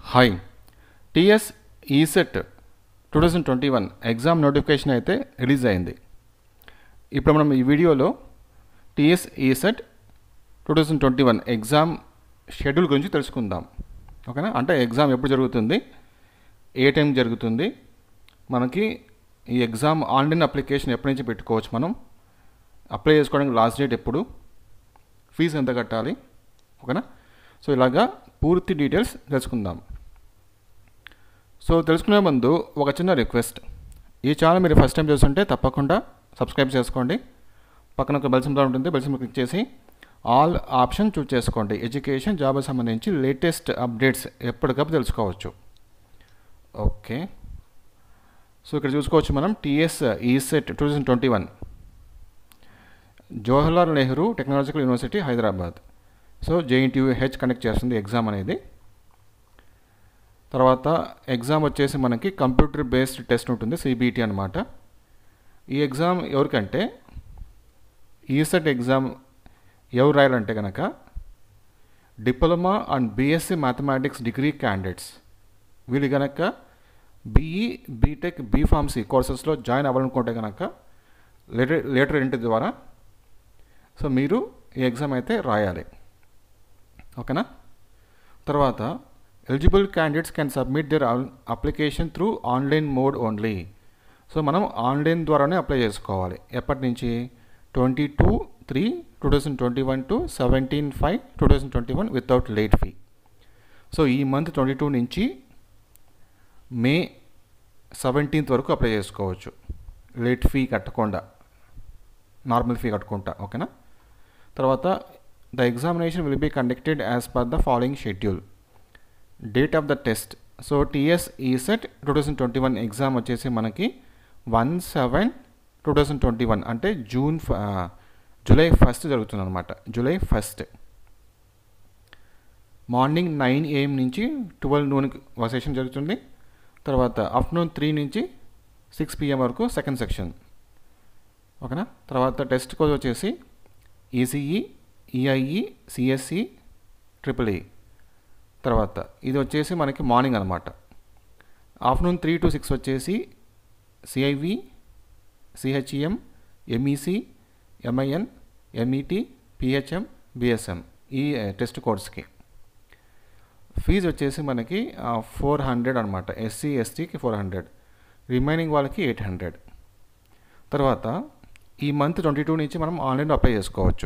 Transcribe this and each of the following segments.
hi TS ECET two thousand twenty one exam notification అయితే release అయింది ఇప్పుడు మనం ఈ వీడియోలో TS ECET two thousand twenty one exam schedule గురించి తెలుసుకుందాం ఓకేనా అంటే ఎగ్జామ్ ఎప్పుడు జరుగుతుంది ఏ టైం జరుగుతుంది మనకి ఈ ఎగ్జామ్ ఆన్లైన్ అప్లికేషన్ ఎప్పటి నుంచి పెట్టుకోవచ్చు మనం అప్లై చేసుకోవడానికి లాస్ట్ డేట్ ఎప్పుడు ఫీజు ఎంత కట్టాలి ఓకేనా సో ఇలాగా పూర్తి డీటెయిల్స్ తెలుసుకుందాం సో తెలుసుకునే ముందు ఒక చిన్న రిక్వెస్ట్ ఈ ఛానల్ మీరు ఫస్ట్ టైం చూస్తుంటే తప్పకుండా సబ్స్క్రైబ్ చేసుకోండి పక్కన ఒక బెల్ సింబల్ ఉంటుంది బెల్ సింబల్ క్లిక్ చేసి ఆల్ ఆప్షన్ చూస్ చేసుకోండి ఎడ్యుకేషన్ జాబ్కి సంబంధించి లేటెస్ట్ అప్డేట్స్ ఎప్పటికప్పుడు తెలుసుకోవచ్చు ఓకే సో ఇక్కడ చూసుకోవచ్చు మనం TS ECET two thousand twenty one Jawaharlal Nehru technological university Hyderabad so JNTUH conduct చేస్తుంది ఎగ్జామ్ అనేది తర్వాత ఎగ్జామ్ వచ్చేసి మనకి కంప్యూటర్ బేస్డ్ టెస్ట్ ఉంటుంది సిబిటి అనమాట ఈ ఎగ్జామ్ ఎవరికంటే ఈసెట్ ఎగ్జామ్ ఎవరు రాయాలంటే కనుక diploma and BSc mathematics degree candidates వీళ్ళు కనుక బీఈ బీటెక్ బీఫార్మసీ కోర్సెస్లో జాయిన్ అవ్వాలనుకుంటే కనుక లెటర్ లెటర్ ఇంటి ద్వారా సో మీరు ఈ ఎగ్జామ్ అయితే రాయాలి ఓకేనా తర్వాత eligible candidates can submit their application through online mode only so మనం ఆన్లైన్ ద్వారానే అప్లై చేసుకోవాలి ఎప్పటి నుంచి twenty two three two thousand twenty one to seventeen five two thousand twenty one without late fee so ఈ month twenty two నుంచి May seventeenth వరకు apply చేసుకోవచ్చు late fee కట్టకుండా నార్మల్ ఫీ కట్టుకుంటా ఓకేనా తర్వాత the examination will be conducted as per the following schedule date of the test so TS ECET two thousand twenty one exam వచ్చేసి మనకి one seven two thousand twenty one అంటే June July first జరుగుతుంది అనమాట July first morning nine AM నుంచి twelve నూన్కి ఒక session జరుగుతుంది తర్వాత ఆఫ్టర్నూన్ త్రీ నుంచి సిక్స్ పిఎం వరకు సెకండ్ సెక్షన్ ఓకేనా తర్వాత టెస్ట్ కోడ్ వచ్చేసి ECE EIE CSC triple E తర్వాత ఇది వచ్చేసి మనకి మార్నింగ్ అనమాట ఆఫ్టర్నూన్ త్రీ టు సిక్స్ వచ్చేసి CIV CHEM MEC MIN MET PHM BSM ఈ టెస్ట్ కోర్స్కి ఫీజు వచ్చేసి మనకి ఫోర్ హండ్రెడ్ అనమాట ఎస్సీ ఎస్టీకి ఫోర్ హండ్రెడ్ రిమైనింగ్ వాళ్ళకి ఎయిట్ హండ్రెడ్ తర్వాత ఈ మంత్ ట్వంటీ టూ నుంచి మనం ఆన్లైన్లో అప్లై చేసుకోవచ్చు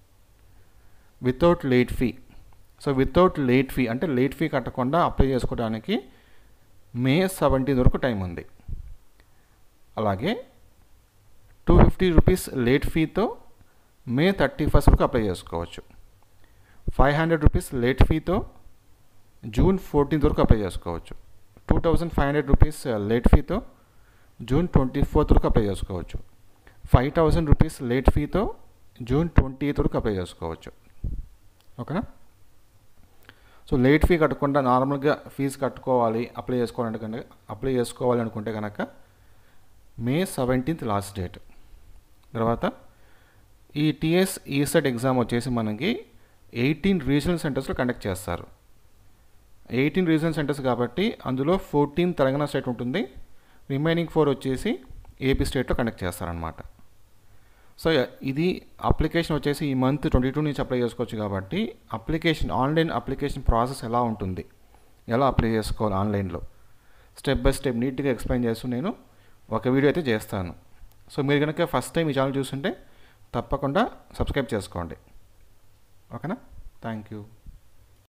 without late fee so without late fee అంటే లేట్ ఫీ కట్టకుండా అప్లై చేసుకోవడానికి మే సెవెంటీన్ వరకు టైం ఉంది అలాగే టూ ఫిఫ్టీ రూపీస్ లేట్ ఫీతో మే థర్టీ ఫస్ట్ వరకు అప్లై చేసుకోవచ్చు ఫైవ్ హండ్రెడ్ రూపీస్ లేట్ ఫీతో జూన్ ఫోర్టీన్త్ వరకు అప్లై చేసుకోవచ్చు two thousand five hundred rupees late ఫీతో జూన్ ట్వంటీ ఫోర్త్ వరకు అప్లై చేసుకోవచ్చు ఫైవ్ థౌజండ్ రూపీస్ లేట్ ఫీతో జూన్ ట్వంటీ ఎయిత్ వరకు అప్లై చేసుకోవచ్చు ఓకేనా సో లేట్ ఫీ కట్టకుండా నార్మల్గా ఫీజు కట్టుకోవాలి అప్లై చేసుకోవాలంటే కనుక అప్లై చేసుకోవాలి అనుకుంటే కనుక మే సెవెంటీన్త్ లాస్ట్ డేట్ తర్వాత ఈ టీఎస్ ఈసెట్ ఎగ్జామ్ వచ్చేసి మనకి ఎయిటీన్ రీజనల్ సెంటర్స్లో కండక్ట్ చేస్తారు ఎయిటీన్ రీజనల్ సెంటర్స్ కాబట్టి అందులో ఫోర్టీన్ తెలంగాణ స్టేట్ ఉంటుంది రిమైనింగ్ ఫోర్ వచ్చేసి ఏపీ స్టేట్లో కండక్ట్ చేస్తారనమాట సో ఇది అప్లికేషన్ వచ్చేసి ఈ మంత్ ట్వంటీ టూ నుంచి అప్లై చేసుకోవచ్చు కాబట్టి అప్లికేషన్ ఆన్లైన్ అప్లికేషన్ ప్రాసెస్ ఎలా ఉంటుంది ఎలా అప్లై చేసుకోవాలి ఆన్లైన్లో స్టెప్ బై స్టెప్ నీట్గా ఎక్స్ప్లెయిన్ చేస్తూ నేను ఒక వీడియో అయితే చేస్తాను సో మీరు కనుక ఫస్ట్ టైం ఈ ఛానల్ చూస్తుంటే తప్పకుండా సబ్స్క్రైబ్ చేసుకోండి ఓకేనా థ్యాంక్ యూ